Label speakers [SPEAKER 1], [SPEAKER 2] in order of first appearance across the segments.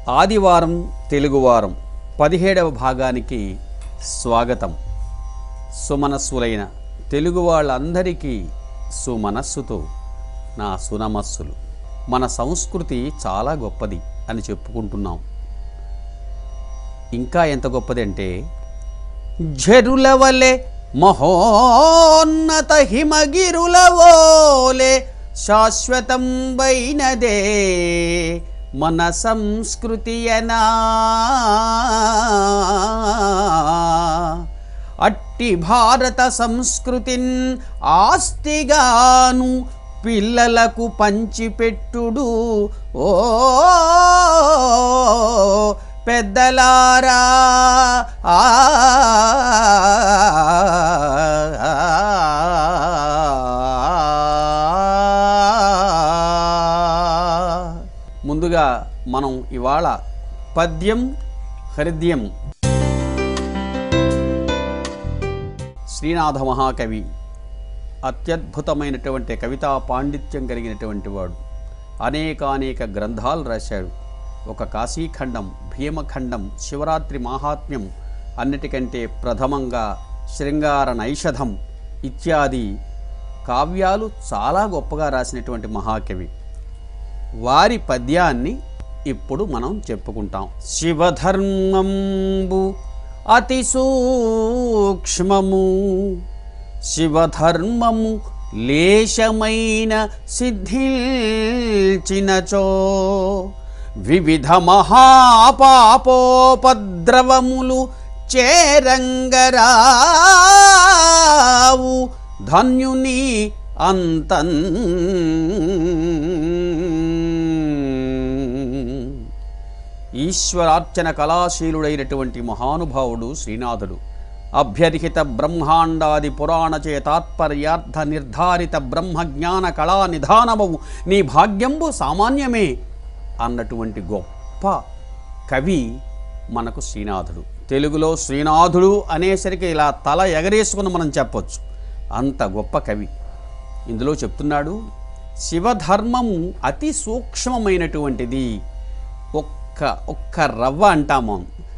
[SPEAKER 1] ఆదివారం తెలుగువారం పదిహేడవ భాగానికి స్వాగతం సుమనస్సులైన తెలుగు వాళ్ళందరికీ సుమనస్సుతో నా సునమస్సులు మన సంస్కృతి చాలా గొప్పది అని చెప్పుకుంటున్నాం ఇంకా ఎంత గొప్పది అంటే జరుల వలె మహోన్నత హిమగిరుల ఓలే శాశ్వతం వైనదే మన సంస్కృతి అనా అట్టి భారత సంస్కృతిన్ ఆస్తిగాను పిల్లలకు పంచిపెట్టుడు ఓ పెద్దలారా ఆ ముందుగా మనం ఇవాళ పద్యం హృదయం శ్రీనాథ మహాకవి అత్యద్భుతమైనటువంటి కవితా పాండిత్యం కలిగినటువంటి వాడు అనేకానేక గ్రంథాలు రాశాడు ఒక కాశీఖండం భీమఖండం శివరాత్రి మాహాత్మ్యం అన్నిటికంటే ప్రథమంగా శృంగార నైషధం ఇత్యాది కావ్యాలు చాలా గొప్పగా రాసినటువంటి మహాకవి వారి పద్యాన్ని ఇప్పుడు మనం చెప్పుకుంటాం శివధర్మంబు అతి సూక్ష్మము శివధర్మము లేశమైన సిద్ధించినచో వివిధ మహాపాపోపద్రవములు చేరంగరావు ధన్యుని అంతన్ ఈశ్వరార్చన కళాశీలుడైనటువంటి మహానుభావుడు శ్రీనాథుడు అభ్యర్హిత బ్రహ్మాండాది పురాణచే తాత్పర్యార్థ నిర్ధారిత బ్రహ్మజ్ఞాన కళా నిధానమవు నీ భాగ్యంబు సామాన్యమే అన్నటువంటి గొప్ప కవి మనకు శ్రీనాథుడు తెలుగులో శ్రీనాథుడు అనేసరికి ఇలా తల ఎగరేసుకుని మనం చెప్పొచ్చు అంత గొప్ప కవి ఇందులో చెప్తున్నాడు శివధర్మము అతి సూక్ష్మమైనటువంటిది ఒక్క ఒక్క రవ్వ అంటాము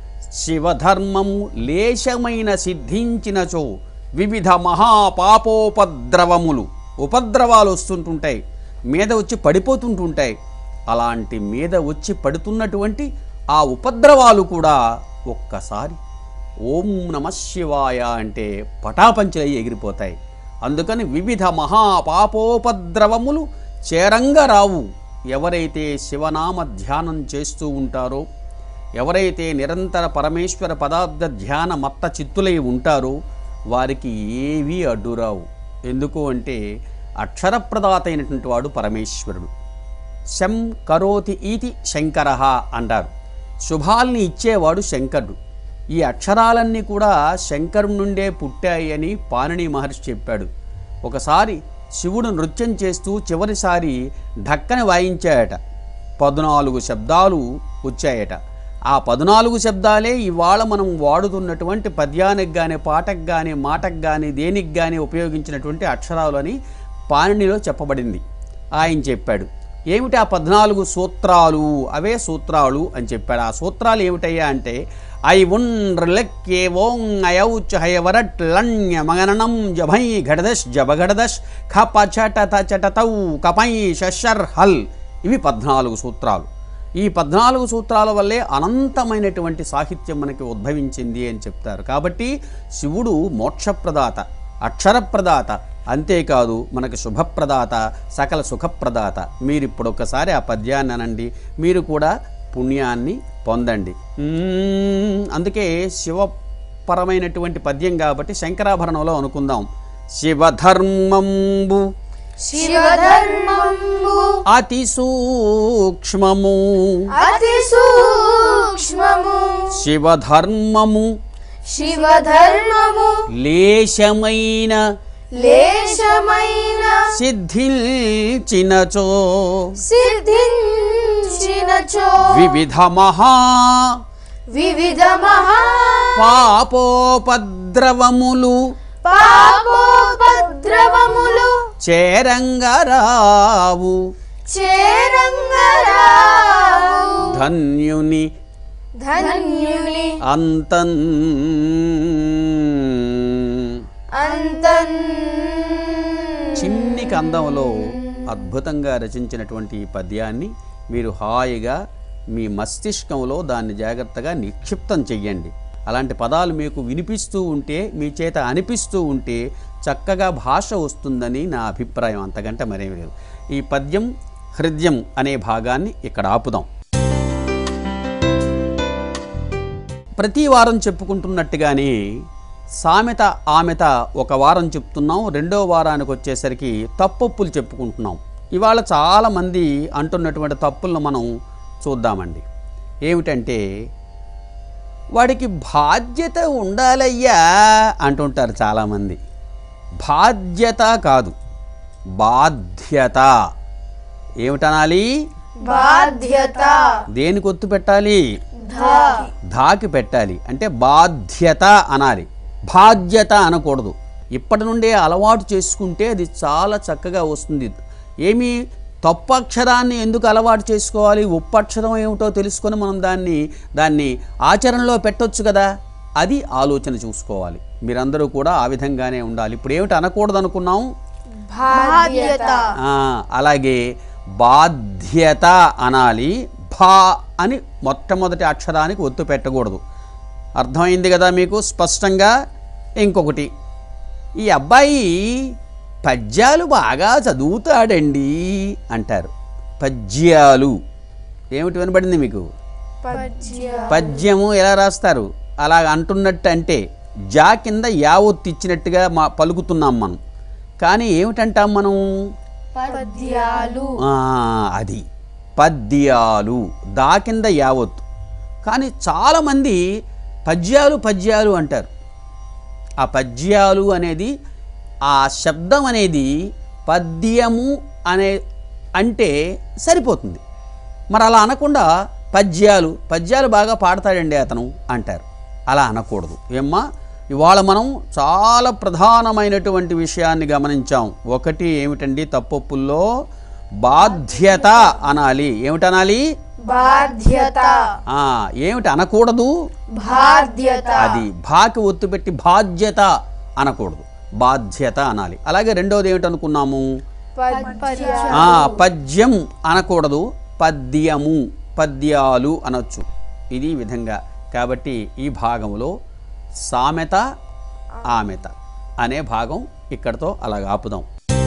[SPEAKER 1] శివధర్మము లేశమైన సిద్ధించినచో వివిధ మహాపాపోపద్రవములు ఉపద్రవాలు వస్తుంటుంటాయి మీద వచ్చి పడిపోతుంటుంటాయి అలాంటి మీద వచ్చి పడుతున్నటువంటి ఆ ఉపద్రవాలు కూడా ఒక్కసారి ఓం నమ శివాయ అంటే పటాపంచలై ఎగిరిపోతాయి అందుకని వివిధ మహాపాపోపద్రవములు చేరంగా రావు ఎవరైతే శివనామ ధ్యానం చేస్తూ ఉంటారో ఎవరైతే నిరంతర పరమేశ్వర పదార్థ ధ్యాన మత్త చిత్తులై ఉంటారో వారికి ఏవీ అడ్డురావు ఎందుకు అంటే అక్షరప్రదాత అయినటువంటి వాడు పరమేశ్వరుడు శం కరోతి ఈతి శంకర అంటారు శుభాల్ని ఇచ్చేవాడు శంకరుడు ఈ అక్షరాలన్నీ కూడా శంకరుడి నుండే పుట్టాయి అని పాణిని మహర్షి చెప్పాడు ఒకసారి శివుడు నృత్యం చేస్తూ చివరిసారి ఢక్కని వాయించాయట పద్నాలుగు శబ్దాలు వచ్చాయట ఆ పద్నాలుగు శబ్దాలే ఇవాళ మనం వాడుతున్నటువంటి పద్యానికి కానీ పాటకు కానీ మాటకు కానీ దేనికి కానీ ఉపయోగించినటువంటి అక్షరాలు అని పాణినిలో చెప్పబడింది ఆయన చెప్పాడు ఏమిటి ఆ పద్నాలుగు సూత్రాలు అవే సూత్రాలు అని చెప్పాడు ఆ సూత్రాలు ఏమిటయ్యా అంటే ఐ ఉండ్రలెక్కే ఓం అయౌచ్ హయవరట్ లణ్య మగననం జభై ఘడదశ్ జబఘడదశ్ ఖప చట చటతౌ కపై షషర్ హల్ ఇవి పద్నాలుగు సూత్రాలు ఈ పద్నాలుగు సూత్రాల వల్లే అనంతమైనటువంటి సాహిత్యం మనకి ఉద్భవించింది అని చెప్తారు కాబట్టి శివుడు మోక్షప్రదాత అక్షరప్రదాత అంతేకాదు మనకు శుభప్రదాత సకల సుఖప్రదాత మీరు ఇప్పుడు ఒకసారి ఆ పద్యాన్ని అనండి మీరు కూడా పుణ్యాన్ని పొందండి మ్మ్, అందుకే శివపరమైనటువంటి పద్యం కాబట్టి శంకరాభరణంలో అనుకుందాం శివధర్మంబు
[SPEAKER 2] శివధర్మంబు
[SPEAKER 1] అతి సూక్ష్మము
[SPEAKER 2] అతి సూక్ష్మము
[SPEAKER 1] శివధర్మము
[SPEAKER 2] శివధర్మము
[SPEAKER 1] లేశమైన
[SPEAKER 2] లేశమైన
[SPEAKER 1] సిద్ధించినచో
[SPEAKER 2] సిద్ధించినచో
[SPEAKER 1] వివిధ మహా
[SPEAKER 2] వివిధ మహా
[SPEAKER 1] పాపోపద్రవములు
[SPEAKER 2] పాపోపద్రవములు
[SPEAKER 1] చేరంగరావు
[SPEAKER 2] చేరంగరావు
[SPEAKER 1] ధన్యుని
[SPEAKER 2] ధన్యుని
[SPEAKER 1] అంతన్
[SPEAKER 2] అంతన్
[SPEAKER 1] చిన్ని కందంలో అద్భుతంగా రచించినటువంటి ఈ పద్యాన్ని మీరు హాయిగా మీ మస్తిష్కంలో దాన్ని జాగ్రత్తగా నిక్షిప్తం చెయ్యండి అలాంటి పదాలు మీకు వినిపిస్తూ ఉంటే మీ చేత అనిపిస్తూ ఉంటే చక్కగా భాష వస్తుందని నా అభిప్రాయం అంతకంటే మరేమీ లేదు ఈ పద్యం హృదయం అనే భాగాన్ని ఇక్కడ ఆపుదాం ప్రతి వారం చెప్పుకుంటున్నట్టుగానే సామెత ఆమెత ఒక వారం చెప్తున్నాం రెండో వారానికి వచ్చేసరికి తప్పొప్పులు చెప్పుకుంటున్నాం ఇవాళ చాలామంది అంటున్నటువంటి తప్పులను మనం చూద్దామండి ఏమిటంటే వాడికి బాధ్యత ఉండాలయ్యా అంటుంటారు చాలామంది బాధ్యత కాదు బాధ్యత ఏమిటనాలి
[SPEAKER 2] బాధ్యత
[SPEAKER 1] దేనికి ఒత్తు పెట్టాలి
[SPEAKER 2] ధ
[SPEAKER 1] ధాకి పెట్టాలి అంటే బాధ్యత అనాలి బాధ్యత అనకూడదు ఇప్పటి నుండే అలవాటు చేసుకుంటే అది చాలా చక్కగా వస్తుంది ఏమి తప్పు అక్షరాన్ని ఎందుకు అలవాటు చేసుకోవాలి ఉప్పక్షరం ఏమిటో తెలుసుకొని మనం దాన్ని దాన్ని ఆచరణలో పెట్టొచ్చు కదా అది ఆలోచన చూసుకోవాలి మీరందరూ కూడా ఆ విధంగానే ఉండాలి ఇప్పుడు ఏమిటి అనకూడదు అనుకున్నాం
[SPEAKER 2] బాధ్యత
[SPEAKER 1] ఆ, అలాగే బాధ్యత అనాలి భా అని మొట్టమొదటి అక్షరానికి ఒత్తు పెట్టకూడదు అర్థమైంది కదా మీకు స్పష్టంగా ఇంకొకటి ఈ అబ్బాయి పద్యాలు బాగా చదువుతాడండి అంటారు పద్యాలు ఏమిటి వినబడింది మీకు
[SPEAKER 2] పద్య
[SPEAKER 1] పద్యము ఎలా రాస్తారు అలా అంటున్నట్టు అంటే జా కింద యావొత్తు ఇచ్చినట్టుగా మా పలుకుతున్నాం మనం కానీ ఏమిటంటాం మనం
[SPEAKER 2] పద్యాలు
[SPEAKER 1] ఆ, అది పద్యాలు దా కింద యావత్తు కానీ చాలామంది పద్యాలు పద్యాలు అంటారు ఆ పద్యాలు అనేది ఆ శబ్దం అనేది పద్యము అనే అంటే సరిపోతుంది మరి అలా అనకుండా పద్యాలు పద్యాలు బాగా పాడతాడండి అతను అంటారు అలా అనకూడదు ఏమ్మా ఇవాళ మనం చాలా ప్రధానమైనటువంటి విషయాన్ని గమనించాం ఒకటి ఏమిటండి తప్పొప్పుల్లో బాధ్యత అనాలి ఏమిటనాలి
[SPEAKER 2] బాధ్యత
[SPEAKER 1] ఆ, ఏమిటి అనకూడదు
[SPEAKER 2] బాధ్యత
[SPEAKER 1] అది భాకి ఒత్తు పెట్టి బాధ్యత అనకూడదు బాధ్యత అనాలి అలాగే రెండోది ఏమిటనుకున్నాము
[SPEAKER 2] పద్య
[SPEAKER 1] ఆ, పద్యం అనకూడదు పద్యము పద్యాలు అనొచ్చు ఇది ఈ విధంగా కాబట్టి ఈ భాగంలో సామెత ఆమెత అనే భాగం ఇక్కడతో అలాగ ఆపుదాం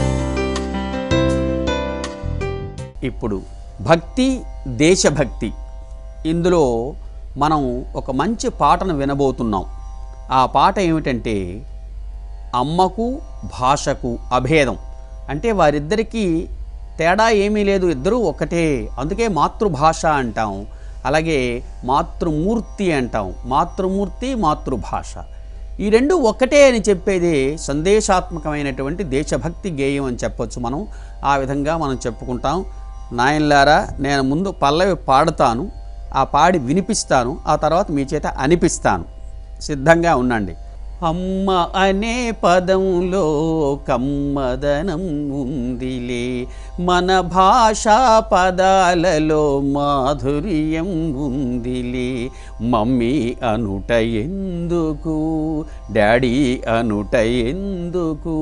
[SPEAKER 1] ఇప్పుడు భక్తి దేశభక్తి ఇందులో మనం ఒక మంచి పాటను వినబోతున్నాం ఆ పాట ఏమిటంటే అమ్మకు భాషకు అభేదం అంటే వారిద్దరికీ తేడా ఏమీ లేదు ఇద్దరూ ఒకటే అందుకే మాతృభాష అంటాం అలాగే మాతృమూర్తి అంటాం మాతృమూర్తి మాతృభాష ఈ రెండు ఒక్కటే అని చెప్పేది సందేశాత్మకమైనటువంటి దేశభక్తి గేయం అని చెప్పొచ్చు మనం ఆ విధంగా మనం చెప్పుకుంటాం నాయనలారా నేను ముందు పల్లవి పాడుతాను ఆ పాడి వినిపిస్తాను ఆ తర్వాత మీ చేత అనిపిస్తాను సిద్ధంగా ఉండండి అమ్మ అనే పదంలో కమ్మదనం ఉందిలే మన భాషా పదాలలో మాధుర్యం ఉందిలే మమ్మీ అనుట ఎందుకు డాడీ అనుట ఎందుకు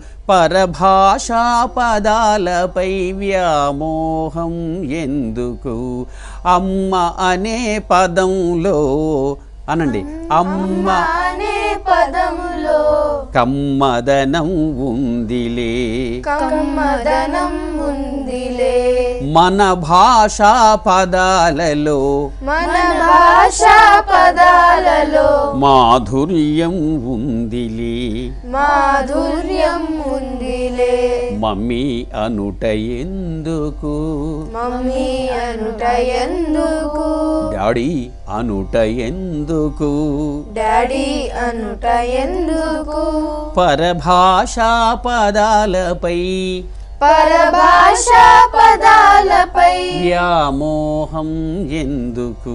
[SPEAKER 1] పరభాషా పదాలపై వ్యామోహం ఎందుకు అమ్మ అనే పదంలో అనండి అమ్మ
[SPEAKER 2] అనే పదములో
[SPEAKER 1] కమ్మదనం ఉందిలే
[SPEAKER 2] కమ్మదనం ఉందిలే
[SPEAKER 1] మన భాషా పదాలలో
[SPEAKER 2] మన భాషా పదాలలో
[SPEAKER 1] మాధుర్యం ఉందిలే
[SPEAKER 2] మాధుర్యం ఉందిలే
[SPEAKER 1] మమ్మీ అనుట ఎందుకు
[SPEAKER 2] మమ్మీ అనుట ఎందుకు
[SPEAKER 1] డాడీ అనుట ఎందుకు
[SPEAKER 2] డాడీ అనుట ఎందుకు
[SPEAKER 1] పరభాషా పదాలపై
[SPEAKER 2] పరభాషా పదాలపై
[SPEAKER 1] వ్యామోహం ఎందుకు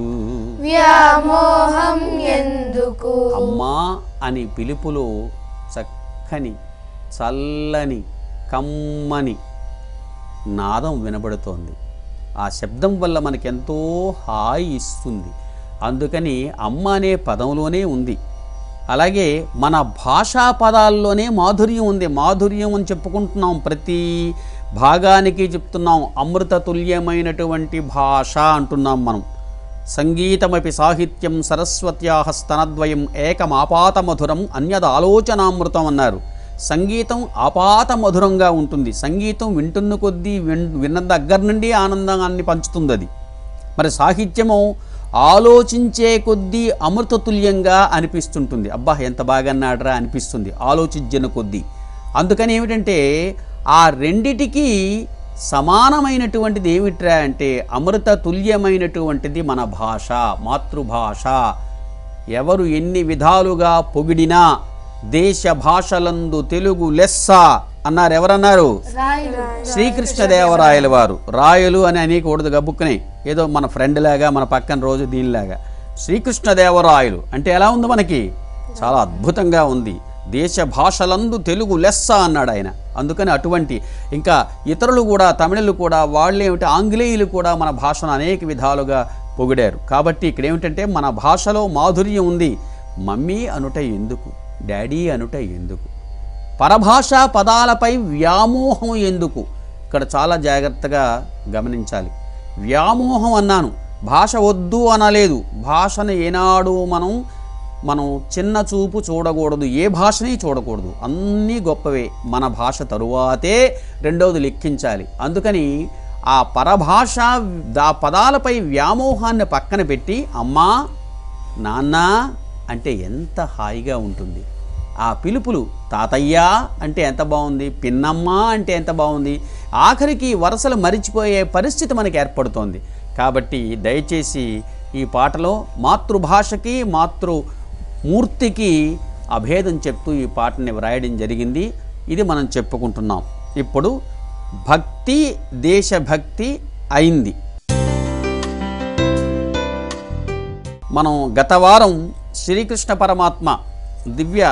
[SPEAKER 2] వ్యామోహం ఎందుకు
[SPEAKER 1] అమ్మా అని పిలుపులో చక్కని చల్లని కమ్మని నాదం వినబడుతోంది ఆ శబ్దం వల్ల మనకెంతో హాయి ఇస్తుంది అందుకని అమ్మ అనే పదంలోనే ఉంది అలాగే మన భాషా పదాల్లోనే మాధుర్యం ఉంది మాధుర్యం అని చెప్పుకుంటున్నాం ప్రతి భాగానికి చెప్తున్నాం అమృత తుల్యమైనటువంటి భాష అంటున్నాం మనం సంగీతమపి సాహిత్యం సరస్వత్యా స్తనద్వయం ఏకమాపాత మధురం అన్యద ఆలోచనామృతం అన్నారు సంగీతం ఆపాత మధురంగా ఉంటుంది సంగీతం వింటున్న కొద్దీ విన్ విన్న దగ్గర నుండి ఆనందాన్ని పంచుతుంది అది మరి సాహిత్యము ఆలోచించే కొద్దీ అమృతతుల్యంగా అనిపిస్తుంటుంది అబ్బా ఎంత బాగా అన్నాడరా అనిపిస్తుంది ఆలోచించిన కొద్దీ అందుకని ఏమిటంటే ఆ రెండిటికి సమానమైనటువంటిది ఏమిట్రా అంటే అమృత తుల్యమైనటువంటిది మన భాష మాతృభాష ఎవరు ఎన్ని విధాలుగా పొగిడినా దేశ భాషలందు తెలుగు లెస్స అన్నారు ఎవరన్నారు
[SPEAKER 2] రాయుడు
[SPEAKER 1] శ్రీకృష్ణదేవరాయల వారు రాయలు అని అనేకూడదు గబుక్కునే ఏదో మన ఫ్రెండ్ లాగా మన పక్కన రోజు దీనిలాగా శ్రీకృష్ణదేవరాయలు అంటే ఎలా ఉంది మనకి చాలా అద్భుతంగా ఉంది దేశ భాషలందు తెలుగు లెస్స అన్నాడు ఆయన అందుకని అటువంటి ఇంకా ఇతరులు కూడా తమిళులు కూడా వాళ్ళు ఏమిటి ఆంగ్లేయులు కూడా మన భాషను అనేక విధాలుగా పొగిడారు కాబట్టి ఇక్కడ ఏమిటంటే మన భాషలో మాధుర్యం ఉంది మమ్మీ అనుట ఎందుకు డాడీ అనుట ఎందుకు పరభాషా పదాలపై వ్యామోహం ఎందుకు ఇక్కడ చాలా జాగ్రత్తగా గమనించాలి వ్యామోహం అన్నాను భాష వద్దు అనలేదు భాషను ఏనాడు మనం మనం చిన్న చూపు చూడకూడదు ఏ భాషని చూడకూడదు అన్నీ గొప్పవే మన భాష తరువాతే రెండవది లెక్కించాలి అందుకని ఆ పరభాష దా పదాలపై వ్యామోహాన్ని పక్కన పెట్టి అమ్మా నాన్న అంటే ఎంత హాయిగా ఉంటుంది ఆ పిలుపులు తాతయ్య అంటే ఎంత బాగుంది పిన్నమ్మ అంటే ఎంత బాగుంది ఆఖరికి వరుసలు మరిచిపోయే పరిస్థితి మనకి ఏర్పడుతోంది కాబట్టి దయచేసి ఈ పాటలో మాతృభాషకి మాతృ మూర్తికి అభేదం చెప్తూ ఈ పాటని వ్రాయడం జరిగింది ఇది మనం చెప్పుకుంటున్నాం ఇప్పుడు భక్తి దేశభక్తి అయింది మనం గత వారం శ్రీకృష్ణ పరమాత్మ దివ్య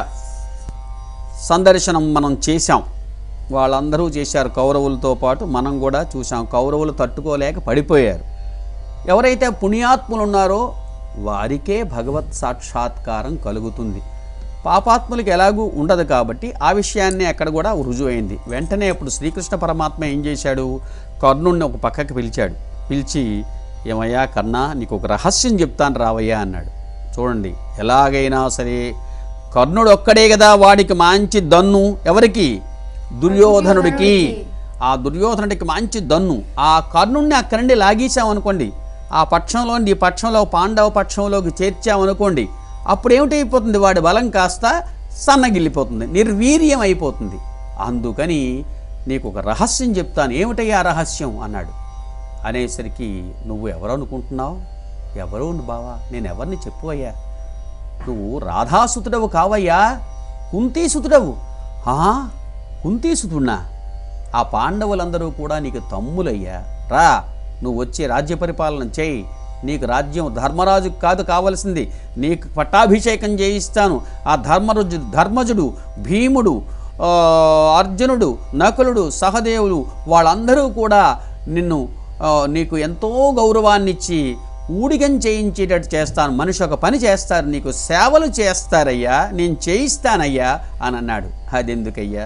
[SPEAKER 1] సందర్శనం మనం చేశాం వాళ్ళందరూ చేశారు కౌరవులతో పాటు మనం కూడా చూసాం కౌరవులు తట్టుకోలేక పడిపోయారు ఎవరైతే పుణ్యాత్ములు ఉన్నారో వారికే భగవత్ సాక్షాత్కారం కలుగుతుంది పాపాత్ములకి ఎలాగూ ఉండదు కాబట్టి ఆ విషయాన్ని అక్కడ కూడా రుజువైంది వెంటనే అప్పుడు శ్రీకృష్ణ పరమాత్మ ఏం చేశాడు కర్ణుడిని ఒక పక్కకి పిలిచాడు పిలిచి ఏమయ్యా కర్ణ నీకు ఒక రహస్యం చెప్తాను రావయ్యా అన్నాడు చూడండి ఎలాగైనా సరే కర్ణుడు ఒక్కడే కదా వాడికి మంచి దన్ను ఎవరికి దుర్యోధనుడికి ఆ దుర్యోధనుడికి మంచి దన్ను ఆ కర్ణుడిని అక్కడి నుండి లాగేశామనుకోండి ఆ పక్షంలో ఈ పక్షంలో పాండవ పక్షంలోకి చేర్చామనుకోండి అప్పుడు ఏమిటైపోతుంది వాడి బలం కాస్త సన్నగిల్లిపోతుంది నిర్వీర్యం అయిపోతుంది అందుకని నీకు ఒక రహస్యం చెప్తాను ఏమిటయ్యా ఆ రహస్యం అన్నాడు అనేసరికి నువ్వు ఎవరు అనుకుంటున్నావు ఎవరు బావా నేను ఎవరిని చెప్పు అయ్యా నువ్వు రాధాసుతుడవు కావయ్యా కుంతీసుతుడవు ఆ కుంతీసుతున్నా ఆ పాండవులందరూ కూడా నీకు తమ్ములయ్యా రా నువ్వు వచ్చి రాజ్య పరిపాలన చేయి నీకు రాజ్యం ధర్మరాజు కాదు కావలసింది నీకు పట్టాభిషేకం చేయిస్తాను ఆ ధర్మరాజు ధర్మజుడు భీముడు ఆ, అర్జునుడు నకులుడు సహదేవులు వాళ్ళందరూ కూడా నిన్ను ఆ, నీకు ఎంతో గౌరవాన్నిచ్చి ఊడిగం చేయించేటట్టు చేస్తాను మనిషి ఒక పని చేస్తారు నీకు సేవలు చేస్తారయ్యా నేను చేయిస్తానయ్యా అని అన్నాడు అదెందుకయ్యా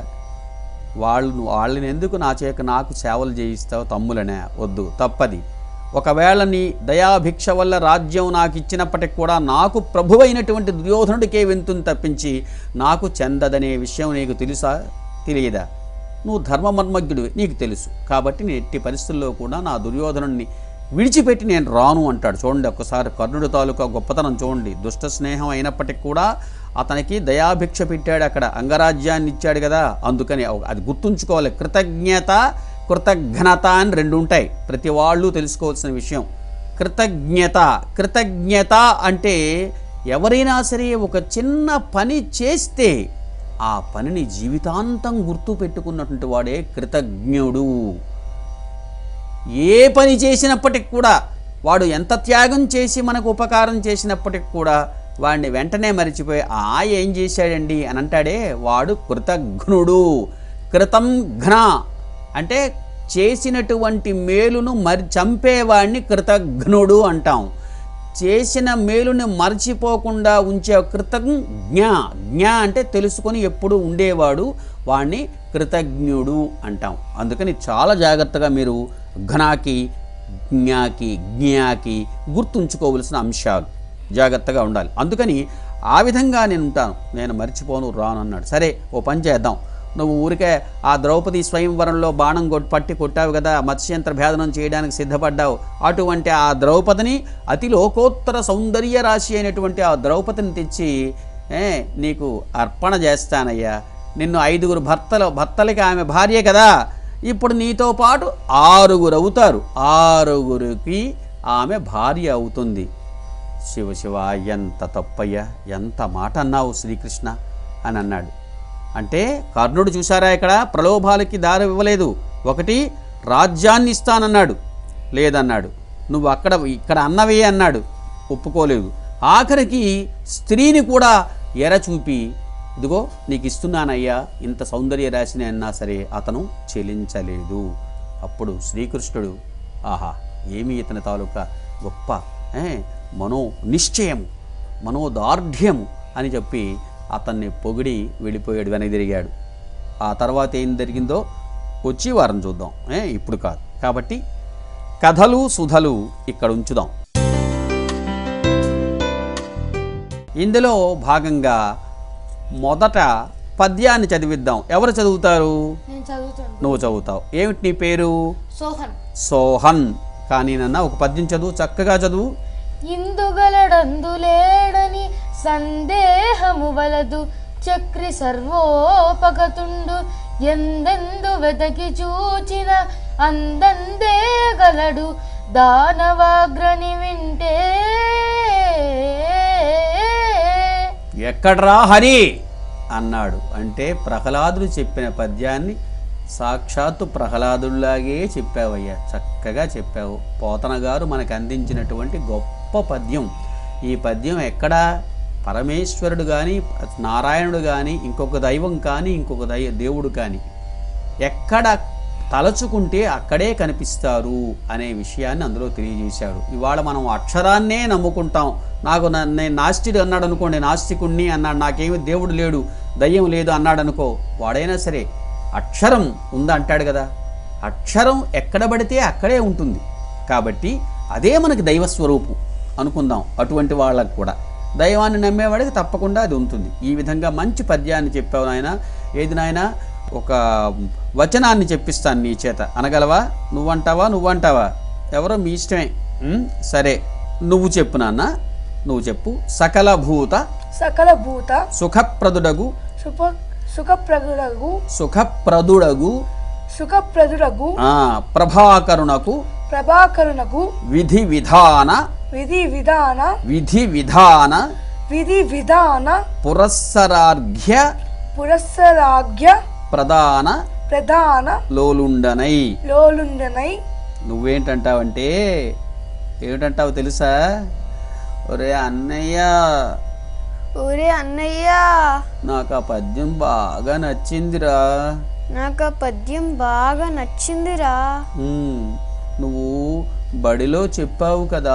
[SPEAKER 1] వాళ్ళు వాళ్ళని ఎందుకు నా చేక నాకు సేవలు చేయిస్తావు తమ్ములనే వద్దు తప్పది ఒకవేళ నీ దయాభిక్ష వల్ల రాజ్యం నాకు ఇచ్చినప్పటికి కూడా నాకు ప్రభువైనటువంటి దుర్యోధనుడికే వెంతుని తప్పించి నాకు చెందదనే విషయం నీకు తెలుసా తెలియదా నువ్వు ధర్మమర్మజ్ఞుడు నీకు తెలుసు కాబట్టి నేను ఎట్టి పరిస్థితుల్లో కూడా నా దుర్యోధనుడిని విడిచిపెట్టి నేను రాను అంటాడు చూడండి ఒక్కసారి కర్ణుడి తాలూకా గొప్పతనం చూడండి దుష్ట స్నేహం అయినప్పటికీ కూడా అతనికి దయాభిక్ష పెట్టాడు అక్కడ అంగరాజ్యాన్ని ఇచ్చాడు కదా అందుకని అది గుర్తుంచుకోవాలి కృతజ్ఞత కృతజ్ఞత అని రెండు ఉంటాయి ప్రతి వాళ్ళు తెలుసుకోవాల్సిన విషయం కృతజ్ఞత కృతజ్ఞత అంటే ఎవరైనా సరే ఒక చిన్న పని చేస్తే ఆ పనిని జీవితాంతం గుర్తు పెట్టుకున్నటువంటి వాడే కృతజ్ఞుడు ఏ పని చేసినప్పటికి కూడా వాడు ఎంత త్యాగం చేసి మనకు ఉపకారం చేసినప్పటికి కూడా వాడిని వెంటనే మరిచిపోయి ఆ ఏం చేశాడండి అని అంటాడే వాడు కృతఘ్నుడు కృతం ఘ్న అంటే చేసినటువంటి మేలును మరి చంపేవాడిని కృతజ్ఞుడు అంటాం చేసిన మేలుని మర్చిపోకుండా ఉంచే కృతజ్ఞ జ్ఞ అంటే తెలుసుకొని ఎప్పుడు ఉండేవాడు వాణ్ణి కృతజ్ఞుడు అంటాం అందుకని చాలా జాగ్రత్తగా మీరు ఘనాకి జ్ఞాకి జ్ఞాకి గుర్తుంచుకోవలసిన అంశాలు జాగ్రత్తగా ఉండాలి అందుకని ఆ విధంగా నేను ఉంటాను నేను మర్చిపోను రాను అన్నాడు సరే ఓ పని చేద్దాం నువ్వు ఊరికే ఆ ద్రౌపది స్వయంవరంలో బాణం కొట్టి పట్టి కొట్టావు కదా మత్స్యంత్ర భేదనం చేయడానికి సిద్ధపడ్డావు అటువంటి ఆ ద్రౌపదిని అతి లోకోత్తర సౌందర్య రాశి అయినటువంటి ఆ ద్రౌపదిని తెచ్చి ఏ నీకు అర్పణ చేస్తానయ్యా నిన్ను ఐదుగురు భర్తలు భర్తలకి ఆమె భార్య కదా ఇప్పుడు నీతో పాటు ఆరుగురు అవుతారు ఆరుగురికి ఆమె భార్య అవుతుంది శివ శివ ఎంత తప్పయ్యా ఎంత మాట అన్నావు శ్రీకృష్ణ అని అన్నాడు అంటే కర్ణుడు చూసారా ఇక్కడ ప్రలోభాలకి దారి ఇవ్వలేదు ఒకటి రాజ్యాన్ని ఇస్తానన్నాడు లేదన్నాడు నువ్వు అక్కడ ఇక్కడ అన్నవే అన్నాడు ఒప్పుకోలేదు ఆఖరికి స్త్రీని కూడా ఎర చూపి ఇదిగో నీకు ఇస్తున్నానయ్యా ఇంత సౌందర్య రాశిని అన్నా సరే అతను చెలించలేదు అప్పుడు శ్రీకృష్ణుడు ఆహా ఏమి ఇతని తాలూకా గొప్ప ఏ, మనో నిశ్చయము మనోదార్ఢ్యము అని చెప్పి అతన్ని పొగిడి వెళ్ళిపోయాడు వెనక్కి తిరిగాడు ఆ తర్వాత ఏం జరిగిందో వచ్చి వారం చూద్దాం ఏ, ఇప్పుడు కాదు కాబట్టి కథలు సుధలు ఇక్కడ ఉంచుదాం ఇందులో భాగంగా మొదట పద్యాన్ని చదివిద్దాం ఎవరు చదువుతారు
[SPEAKER 2] నేను చదువుతాను
[SPEAKER 1] నువ్వు చదువుతావు ఏమిటి నీ పేరు
[SPEAKER 2] సోహన్
[SPEAKER 1] సోహన్ కానీ నన్న ఒక పద్యం చదువు చక్కగా చదువు
[SPEAKER 2] ఇందుగలడందులేడని సందేహము వలదు చక్రి సర్వోపగతుండు ఎందెందు వెతకి చూచిన అందందే గలడు దానవాగ్రని వింటే
[SPEAKER 1] ఎక్కడ్రా హరి అన్నాడు అంటే ప్రహ్లాదుడు చెప్పిన పద్యాన్ని సాక్షాత్తు ప్రహ్లాదుల్లాగే చెప్పావయ్యా చక్కగా చెప్పావు పోతన గారు మనకు అందించినటువంటి గొప్ప పద్యం ఈ పద్యం ఎక్కడ పరమేశ్వరుడు కానీ నారాయణుడు కానీ ఇంకొక దైవం కానీ ఇంకొక దై దేవుడు కానీ ఎక్కడ తలచుకుంటే అక్కడే కనిపిస్తారు అనే విషయాన్ని అందులో తెలియజేశాడు ఇవాళ మనం అక్షరాన్నే నమ్ముకుంటాం నాకు నా- నేను నాస్తిడు అన్నాడు అనుకోండి నాస్తికుణ్ణి అన్నాడు నాకేమి దేవుడు లేడు దయ్యం లేదు అన్నాడు అనుకో వాడైనా సరే అక్షరం ఉందంటాడు కదా అక్షరం ఎక్కడ పడితే అక్కడే ఉంటుంది కాబట్టి అదే మనకి దైవ స్వరూపు అనుకుందాం అటువంటి వాళ్ళకు కూడా దైవాన్ని నమ్మేవాడికి తప్పకుండా అది ఉంటుంది ఈ విధంగా మంచి పద్యాన్ని చెప్పావు నాయన ఏది నాయన ఒక వచనాన్ని చెప్పిస్తాను నీ చేత అనగలవా నువ్వంటావా నువ్వంటావా ఎవరో మీ ఇష్టమే ఉం? సరే నువ్వు చెప్పు నాన్న నువ్వు చెప్పు సకల భూత
[SPEAKER 3] సకల భూత
[SPEAKER 1] సుఖప్రదుడగు
[SPEAKER 3] సుఖ సుఖప్రదుడగు
[SPEAKER 1] సుఖప్రదుడగు
[SPEAKER 3] సుఖప్రదుడగు
[SPEAKER 1] ఆ, ప్రభాకరునకు
[SPEAKER 3] ప్రభాకరునకు
[SPEAKER 1] విధి విధాన
[SPEAKER 3] విధి విధాన
[SPEAKER 1] విధి విధాన
[SPEAKER 3] విధి విధాన
[SPEAKER 1] పురస్సరార్ఘ్య
[SPEAKER 3] పురస్సరాజ్ఞ
[SPEAKER 1] ప్రధాన
[SPEAKER 3] ప్రధాన
[SPEAKER 1] లోలుండనై
[SPEAKER 3] లోలుండనై
[SPEAKER 1] నువ్వేంటంటావంటే ఏమిటంటావు తెలుసా ఒరే అన్నయ్య
[SPEAKER 2] ఒరే అన్నయ్య
[SPEAKER 1] నాకు ఆ పద్యం బాగా నచ్చిందిరా
[SPEAKER 2] నాకు ఆ పద్యం బాగా నచ్చిందిరా
[SPEAKER 1] ఉమ్, నువ్వు బడిలో చెప్పావు కదా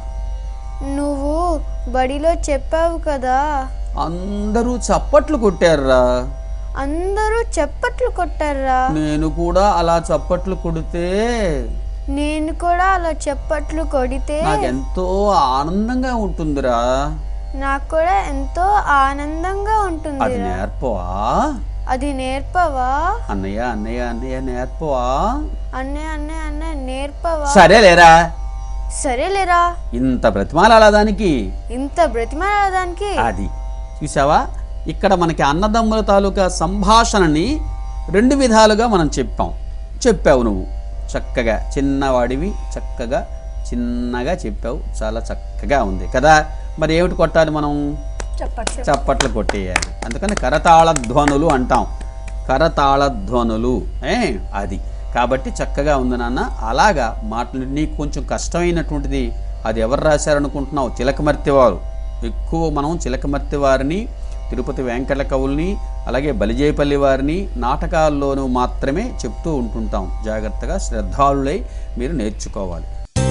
[SPEAKER 2] నువ్వు బడిలో చెప్పావు కదా
[SPEAKER 1] అందరూ చప్పట్లు కొట్టారురా
[SPEAKER 2] అందరూ చప్పట్లు కొట్టారా
[SPEAKER 1] నేను కూడా అలా చప్పట్లు కొడితే
[SPEAKER 2] నేను కూడా అలా చప్పట్లు కొడితే
[SPEAKER 1] నాకెంతో ఆనందంగా ఉంటుందిరా
[SPEAKER 2] నాకు కూడా ఎంతో ఆనందంగా
[SPEAKER 1] అది
[SPEAKER 2] ఉంటుంది
[SPEAKER 1] నేర్పవా
[SPEAKER 2] అది నేర్పవా
[SPEAKER 1] అన్నయ్య అన్నయ్య అన్నయ్య నేర్పవా
[SPEAKER 2] అన్నే అన్నే అన్నే నేర్పవా
[SPEAKER 1] సరేలేరా
[SPEAKER 2] సరేలేరా
[SPEAKER 1] ఇంత బ్రతిమాలాలా దానికి
[SPEAKER 2] ఇంత బ్రతిమాలడానికి
[SPEAKER 1] అది చూసావా ఇక్కడ మనకి అన్నదమ్ముల తాలూకా సంభాషణని రెండు విధాలుగా మనం చెప్పాం చెప్పావు నువ్వు చక్కగా చిన్నవాడివి చక్కగా చిన్నగా చెప్పావు చాలా చక్కగా ఉంది కదా మరి ఏమిటి కొట్టాలి మనం
[SPEAKER 3] చెప్పచ్చు
[SPEAKER 1] చప్పట్లు కొట్టేయాలి అందుకని కరతాళ ధ్వనులు అంటాం కరతాళ ధ్వనులు ఏ అది కాబట్టి చక్కగా ఉంది నాన్న అలాగా మాటలు నీకు కొంచెం కష్టమైనటువంటిది అది ఎవరు రాశారనుకుంటున్నావు చిలకమర్తి వారు ఎక్కువ మనం చిలకమర్తి వారిని తిరుపతి వెంకట కవుల్ని అలాగే బలిజేపల్లి వారిని నాటకాల్లోనూ మాత్రమే చెప్తూ ఉంటుంటాం జాగ్రత్తగా శ్రద్ధాళులై మీరు నేర్చుకోవాలి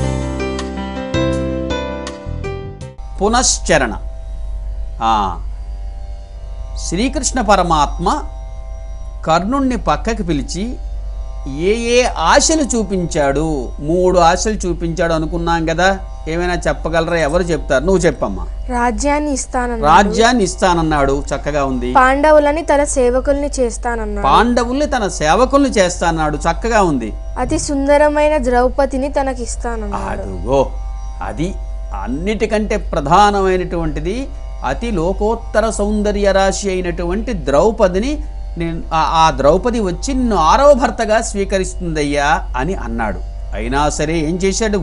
[SPEAKER 1] పునశ్చరణ ఆ, శ్రీకృష్ణ పరమాత్మ కర్ణుణ్ణి పక్కకి పిలిచి ఏ ఏ ఆశలు చూపించాడు మూడు ఆశలు చూపించాడు అనుకున్నాం కదా ఏమైనా చెప్పగలరా ఎవరు చెప్తారు నువ్వు చెప్పమ్మా
[SPEAKER 4] రాజ్యాన్ని ఇస్తానన్నాడు
[SPEAKER 1] రాజ్యాన్ని ఇస్తానన్నాడు చక్కగా ఉంది
[SPEAKER 4] పాండవులని తన సేవకుల్ని చేస్తానన్నాడు
[SPEAKER 1] పాండవుల్ని తన సేవకుల్ని చేస్తాన్నాడు చక్కగా ఉంది
[SPEAKER 4] అతి సుందరమైన ద్రౌపదిని తనకి ఇస్తానన్నాడు
[SPEAKER 1] అదుగో అది అన్నిటికంటే ప్రధానమైనటువంటిది అతి లోకోత్తర సౌందర్య రాశి అయినటువంటి ద్రౌపదిని నేను ఆ- ఆ ద్రౌపది వచ్చి నిన్ను ఆరవ భర్తగా స్వీకరిస్తుందయ్యా అని అన్నాడు అయినా సరే ఏం చేశాడు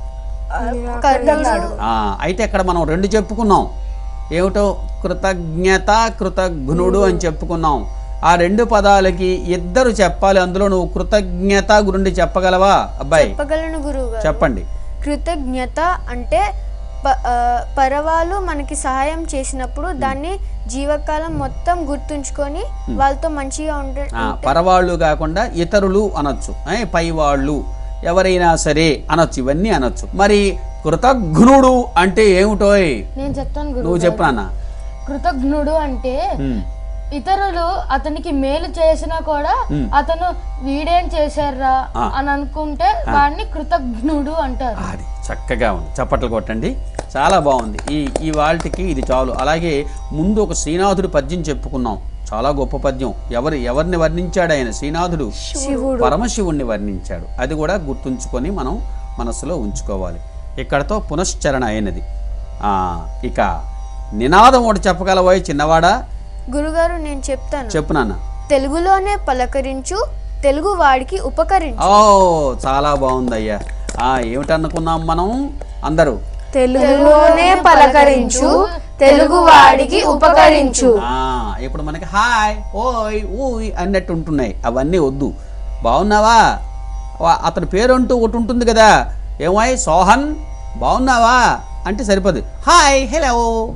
[SPEAKER 3] కర్ణన్నాడు
[SPEAKER 1] ఆ, అయితే అక్కడ మనం రెండు చెప్పుకున్నాం ఏమిటో కృతజ్ఞత కృతజ్ఞుడు అని చెప్పుకున్నాం ఆ రెండు పదాలకి ఇద్దరు చెప్పాలి అందులో నువ్వు కృతజ్ఞత గురించి చెప్పగలవా అబ్బాయి
[SPEAKER 2] చెప్పగలను గురువు గారు
[SPEAKER 1] చెప్పండి
[SPEAKER 2] కృతజ్ఞత అంటే ప- ఆ, పరవాళ్ళు మనకి సహాయం చేసినప్పుడు దాన్ని జీవకాలం మొత్తం గుర్తుంచుకొని వాళ్ళతో మంచిగా ఉండే
[SPEAKER 1] ఆ, పరవాళ్ళు కాకుండా ఇతరులు అనొచ్చు ఏ, పైవాళ్ళు ఎవరైనా సరే అనొచ్చు ఇవన్నీ అనొచ్చు మరి కృతజ్ఞుడు అంటే ఏమిటోయ్
[SPEAKER 5] నేను చెప్తాను గురు
[SPEAKER 1] నువ్వు చెప్పు నాన్న
[SPEAKER 5] కృతజ్ఞుడు అంటే
[SPEAKER 1] ఉమ్,
[SPEAKER 5] ఇతరులు అతనికి మేలు చేసినా కూడా అతను వీడేం చేశారా
[SPEAKER 1] ఆ.
[SPEAKER 5] అని అనుకుంటే వాడిని కృతజ్ఞుడు అంటారు
[SPEAKER 1] అది చక్కగా ఉంది చప్పట్లు కొట్టండి చాలా బాగుంది ఈ ఈ వాళ్ళకి ఇది చాలు అలాగే ముందు ఒక శ్రీనాథుడు పద్యం చెప్పుకున్నాం చాలా గొప్ప పద్యం ఎవరు ఎవరిని వర్ణించాడు ఆయన శ్రీనాథుడు
[SPEAKER 4] శివుడు
[SPEAKER 1] పరమశివుణ్ణి వర్ణించాడు అది కూడా గుర్తుంచుకొని మనం మనసులో ఉంచుకోవాలి ఇక్కడతో పునశ్చరణ అయినది ఆ, ఇక నినాదం ఒకటి చెప్పగలవోయ్ చిన్నవాడా
[SPEAKER 2] గురుగారు నేను చెప్తాను
[SPEAKER 1] చెప్పు నాన్న
[SPEAKER 2] తెలుగులోనే పలకరించు తెలుగు వాడికి ఉపకరించు
[SPEAKER 1] ఓ చాలా బాగుందయ్యా ఆ ఏమిటనుకున్నాం మనం అందరూ
[SPEAKER 4] తెలుగులోనే పలకరించు తెలుగు వాడికి ఉపకరించు
[SPEAKER 1] ఆ, ఇప్పుడు మనకి హాయ్ ఓయ్ ఊయ్ అన్నట్టు ఉంటున్నాయి అవన్నీ వద్దు బాగున్నావా వా- అతని పేరు అంటూ ఒకటి ఉంటుంది కదా ఏమాయ్ సోహన్ బాగున్నావా అంటే సరిపోదు హాయ్ హలో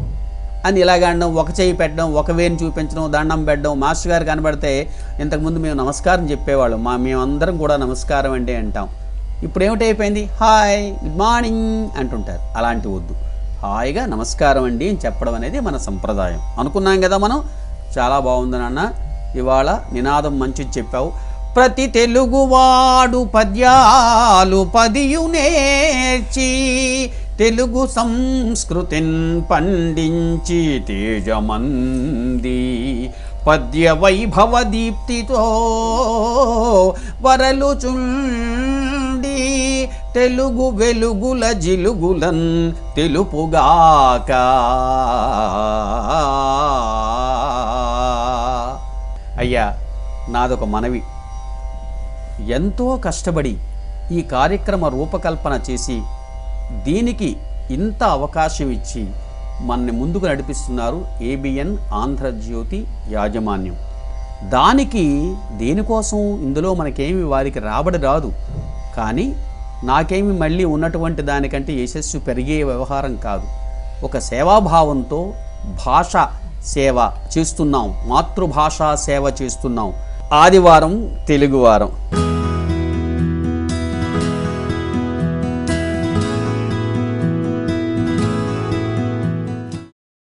[SPEAKER 1] అని ఇలాగ అనడం ఒక చేయి పెట్టడం ఒక వేని చూపించడం దండం పెట్టడం మాస్టర్ గారు కనబడితే ఇంతకుముందు మేము నమస్కారం చెప్పేవాళ్ళం మా మేమందరం కూడా నమస్కారం అండి అంటాం ఇప్పుడు ఏమిటైపోయింది హాయ్ గుడ్ మార్నింగ్ అంటుంటారు అలాంటి వద్దు హాయిగా నమస్కారం అండి అని చెప్పడం అనేది మన సంప్రదాయం అనుకున్నాం కదా మనం చాలా బాగుంది నాన్న ఇవాళ నినాదం మంచిది చెప్పావు ప్రతి తెలుగువాడు పద్యాలు పదియు నేర్చి తెలుగు సంస్కృతిన్ పండించి తేజమంది పద్య వైభవ దీప్తితో వరలుచుండి తెలుగు వెలుగుల జిలుగులన్ తెలుపుగాక అయ్యా నాదొక మనవి ఎంతో కష్టపడి ఈ కార్యక్రమ రూపకల్పన చేసి దీనికి ఇంత అవకాశం ఇచ్చి మనని ముందుకు నడిపిస్తున్నారు ఏబిఎన్ ఆంధ్రజ్యోతి యాజమాన్యం దానికి దేనికోసం ఇందులో మనకేమి వారికి రాబడి రాదు కానీ నాకేమి మళ్ళీ ఉన్నటువంటి దానికంటే యశస్సు పెరిగే వ్యవహారం కాదు ఒక సేవాభావంతో భాష సేవ చేస్తున్నాం మాతృభాషా సేవ చేస్తున్నాం ఆదివారం తెలుగువారం